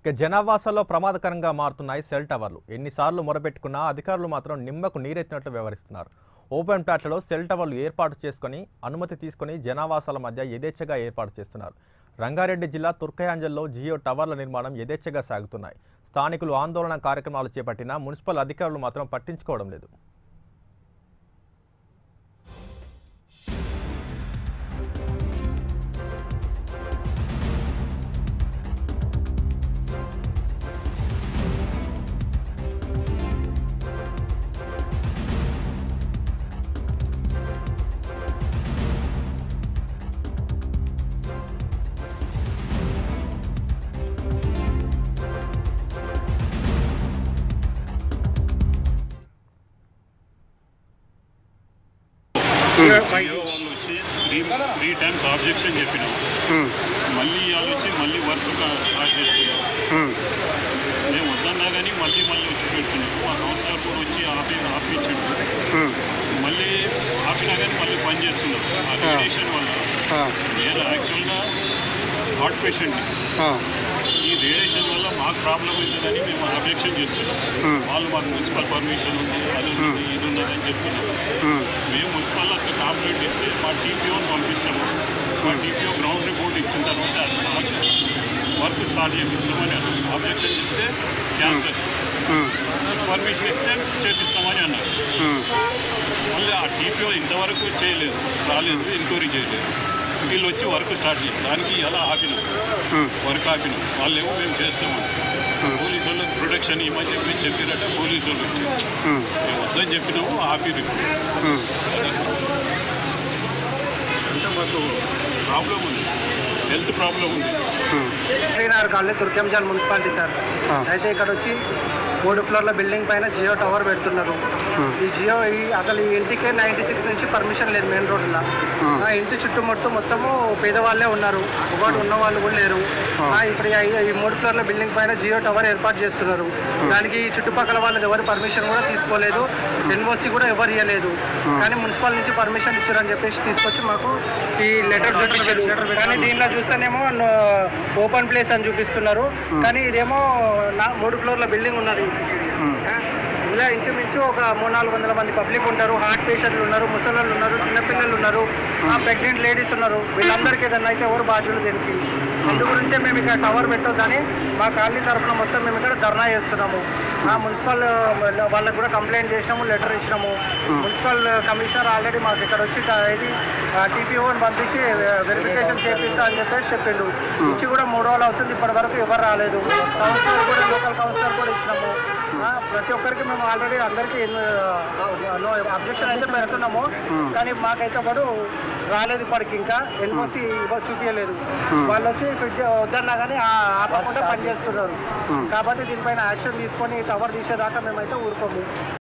ఇక జనావాసాల్లో ప్రమాదకరంగా మారుతున్నాయి సెల్ టవర్లు ఎన్నిసార్లు మొరపెట్టుకున్నా అధికారులు మాత్రం నిమ్మకు నీరెత్తినట్లు వ్యవహరిస్తున్నారు ఓపెన్ ప్లాట్లలో సెల్ టవర్లు ఏర్పాటు చేసుకొని అనుమతి తీసుకొని జనావాసాల మధ్య యథేచ్ఛగా ఏర్పాటు చేస్తున్నారు రంగారెడ్డి జిల్లా తుర్కయాంజల్లో జియో టవర్ల నిర్మాణం యథేచ్ఛగా సాగుతున్నాయి స్థానికులు ఆందోళన కార్యక్రమాలు చేపట్టినా మున్సిపల్ అధికారులు మాత్రం పట్టించుకోవడం లేదు జియో వాళ్ళు వచ్చి త్రీ త్రీ టైమ్స్ ఆబ్జెక్షన్ చెప్పినాం మళ్ళీ వాళ్ళు వచ్చి మళ్ళీ వర్క్ స్టార్ట్ చేస్తున్నారు మేము వద్దన్నా కానీ మళ్ళీ మళ్ళీ వచ్చి పెడుతున్నారు మా కౌన్సిలర్ కూడా వచ్చి ఆపి ఆపించిండు మళ్ళీ ఆపినా కానీ మళ్ళీ పని చేస్తున్నారు ఆ రేడియేషన్ వల్ల నేను యాక్చువల్గా హార్ట్ పేషెంట్ని ఈ రేడియేషన్ వల్ల మాకు ప్రాబ్లం అవుతుందని మేము అబ్జెక్షన్ చేస్తున్నాం వాళ్ళు మాకు మున్సిపల్ పర్మిషన్ ఉంది అది ఉంది ఇది ఉన్నదని చెప్తున్నారు మేము మున్సిపల్ కంప్లైంట్ ఇస్తే మా టీపీఓని పంపిస్తాము మా టీపీఓ గ్రౌండ్ రిపోర్ట్ ఇచ్చిన తర్వాత అది మాకు వర్క్ స్టార్ట్ చేపిస్తామని అన్నారు అబ్జెక్షన్ చెప్తే క్యాన్సర్ పర్మిషన్ ఇస్తే చేపిస్తామని అన్నారు మళ్ళీ ఆ టీపీఓ ఇంతవరకు చేయలేదు రాలేదు ఎంక్వైరీ చేయలేదు వీళ్ళు వచ్చి వర్క్ స్టార్ట్ చేయాలి దానికి ఎలా ఆపినాం వర్క్ ఆపినాం వాళ్ళు ఏమో మేము చేస్తామని పోలీసు వాళ్ళకి ప్రొటెక్షన్ ఇవ్వని చెప్పి చెప్పినట్టు పోలీసు వాళ్ళు వచ్చి మేము వద్దని చెప్పినాము ఆపిరు ఇప్పుడు అది అంటే మాకు ప్రాబ్లం ఉంది హెల్త్ ప్రాబ్లం ఉంది Srinagar colony Turkayamjal municipality sir అయితే ఇక్కడ వచ్చి మూడు ఫ్లోర్ల బిల్డింగ్ పైన జియో టవర్ పెడుతున్నారు ఈ జియో ఈ అసలు ఈ ఇంటికే నైంటీ సిక్స్ నుంచి పర్మిషన్ లేదు మెయిన్ రోడ్లో ఆ ఇంటి చుట్టుముట్టు మొత్తము పేదవాళ్ళే ఉన్నారు ఒకటి ఉన్న వాళ్ళు కూడా లేరు ఆ ఇక్కడ ఈ ఐ- ఈ మూడు ఫ్లోర్ల బిల్డింగ్ పైన జియో టవర్ ఏర్పాటు చేస్తున్నారు దానికి ఈ చుట్టుపక్కల వాళ్ళకి ఎవరు పర్మిషన్ కూడా తీసుకోలేదు ఎన్ఓసి కూడా ఎవరు ఇవ్వలేదు కానీ మున్సిపల్ నుంచి పర్మిషన్ ఇచ్చారని చెప్పేసి తీసుకొచ్చి మాకు ఈ లెటర్ చూపించారు కానీ దీనిలో చూస్తేనేమో ఓపెన్ ప్లేస్ అని చూపిస్తున్నారు కానీ ఇదేమో నా మూడు ఫ్లోర్ల బిల్డింగ్ ఉన్నది ఆ, ఇలా ఇంచుమించు ఒక మూడు నాలుగు వందల మంది పబ్లిక్ ఉంటారు హార్ట్ పేషెంట్లు ఉన్నారు ముసలోళ్ళు ఉన్నారు చిన్నపిల్లలు ఉన్నారు ప్రెగ్నెంట్ లేడీస్ ఉన్నారు వీళ్ళందరికీ ఏదన్నా అయితే ఎవరు బాధ్యులు దీనికి అందు గురించే మేము ఇక్కడ టవర్ పెట్టొద్దని మా కాలనీ తరఫున మొత్తం మేము ఇక్కడ ధర్నా చేస్తున్నాము ఆ మున్సిపల్ వాళ్ళకి కూడా కంప్లైంట్ చేసినాము లెటర్ ఇచ్చినాము మున్సిపల్ కమిషనర్ ఆల్రెడీ మాకు ఇక్కడ వచ్చి క- ఇది టీపీఓని పంపించి వెరిఫికేషన్ చేపిస్తా అని చెప్పేసి చెప్పిండు ఇచ్చి కూడా మూడు రోజులు అవుతుంది ఇప్పటి వరకు ఎవరు రాలేదు కౌన్సిలర్ కూడా లోకల్ కౌన్సిలర్ కూడా ఇచ్చినాము ఆ, ప్రతి ఒక్కరికి మేము ఆల్రెడీ అందరికీ అబ్జెక్షన్ అయితే పెడుతున్నాము కానీ మాకైతే వాడు రాలేదు ఇప్పటికి ఇంకా ఎన్ఓసి చూపించలేదు వాళ్ళు వచ్చి ఫ్రిడ్జ్ వద్దన్నా కానీ ఆ- ఆపకుండా పనిచేస్తున్నారు కాబట్టి దీనిపైన యాక్షన్ తీసుకొని టవర్ తీసేదాకా మేమైతే ఊరుకోము